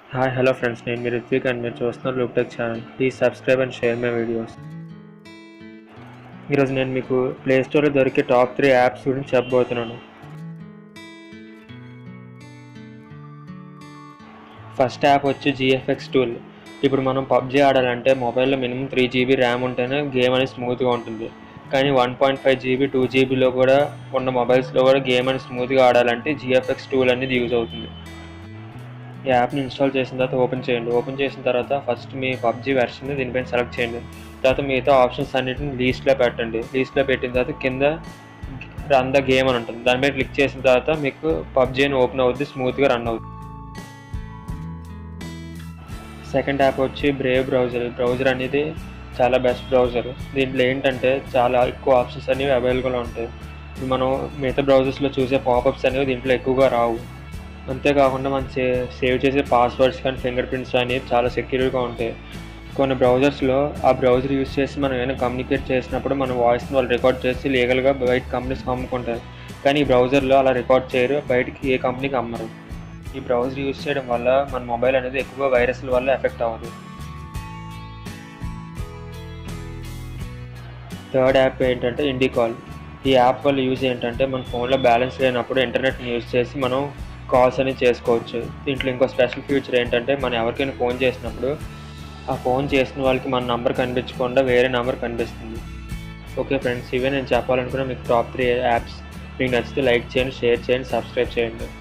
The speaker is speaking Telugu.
హాయ్ హలో ఫ్రెండ్స్ నేను మీ రిత్విక్ అండ్ మీరు చూస్తున్నారు Looptech channel please subscribe and share my videos ఈరోజు నేను మీకు ప్లే స్టోర్లో దొరికే టాప్ త్రీ యాప్స్ గురించి చెప్పబోతున్నాను ఫస్ట్ యాప్ వచ్చి జిఎఫ్ఎక్స్ టూల్ ఇప్పుడు మనం పబ్జీ ఆడాలంటే మొబైల్లో మినిమం త్రీ జీబీ ర్యామ్ ఉంటేనే గేమ్ అనేది స్మూత్గా ఉంటుంది కానీ one point five GB two జీబీలో కూడా ఉన్న మొబైల్స్లో కూడా గేమ్ అనేది స్మూత్గా ఆడాలంటే జిఎఫ్ఎక్స్ టూల్ అనేది యూజ్ అవుతుంది ఈ యాప్ని ఇన్స్టాల్ చేసిన తర్వాత ఓపెన్ చేయండి ఓపెన్ చేసిన తర్వాత ఫస్ట్ మీ పబ్జీ వెర్షన్ దీనిపైన సెలెక్ట్ చేయండి తర్వాత మిగతా ఆప్షన్స్ అన్నిటిని లీస్ట్లో పెట్టండి లీస్ట్లో పెట్టిన తర్వాత కింద రన్ ద గేమ్ అని ఉంటుంది దాని మీద క్లిక్ చేసిన తర్వాత మీకు పబ్జీ అని ఓపెన్ అవుద్ది స్మూత్గా రన్ అవుతుంది సెకండ్ యాప్ వచ్చి బ్రేవ్ బ్రౌజర్ బ్రౌజర్ అనేది చాలా బెస్ట్ బ్రౌజర్ దీంట్లో ఏంటంటే చాలా ఎక్కువ ఆప్షన్స్ అనేవి అవైలబుల్ ఉంటాయి ఇప్పుడు మనం మిగతా బ్రౌజర్స్లో చూసే పాపప్స్ అనేవి దీంట్లో ఎక్కువగా రావు అంతేకాకుండా మనం సే సేవ్ చేసే పాస్వర్డ్స్ కానీ ఫింగర్ ప్రింట్స్ అనేవి చాలా సెక్యూర్గా ఉంటాయి కొన్ని బ్రౌజర్స్లో ఆ బ్రౌజర్ యూస్ చేసి మనం ఏమైనా కమ్యూనికేట్ చేసినప్పుడు మన వాయిస్ని వాళ్ళు రికార్డ్ చేసి లీగల్గా బయట కంపెనీస్ అమ్ముకుంటారు కానీ ఈ బ్రౌజర్లో అలా రికార్డ్ చేయరు బయటికి ఏ కంపెనీకి అమ్మరు ఈ బ్రౌజర్ యూస్ చేయడం వల్ల మన మొబైల్ అనేది ఎక్కువ వైరస్ల వల్ల ఎఫెక్ట్ అవ్వదు థర్డ్ యాప్ ఏంటంటే ఇండికాల్ ఈ యాప్ వల్ల యూజ్ ఏంటంటే మన ఫోన్లో బ్యాలెన్స్ లేనప్పుడు ఇంటర్నెట్ని యూజ్ చేసి మనం కాల్స్ అనేవి చేసుకోవచ్చు దీంట్లో ఇంకో స్పెషల్ ఫీచర్ ఏంటంటే మనం ఎవరికైనా ఫోన్ చేసినప్పుడు ఆ ఫోన్ చేసిన వాళ్ళకి మన నంబర్ కనిపించకుండా వేరే నెంబర్ కనిపిస్తుంది ఓకే ఫ్రెండ్స్ ఇవే నేను చెప్పాలనుకున్న మీకు టాప్ త్రీ యాప్స్ మీకు నచ్చితే లైక్ చేయండి షేర్ చేయండి సబ్స్క్రైబ్ చేయండి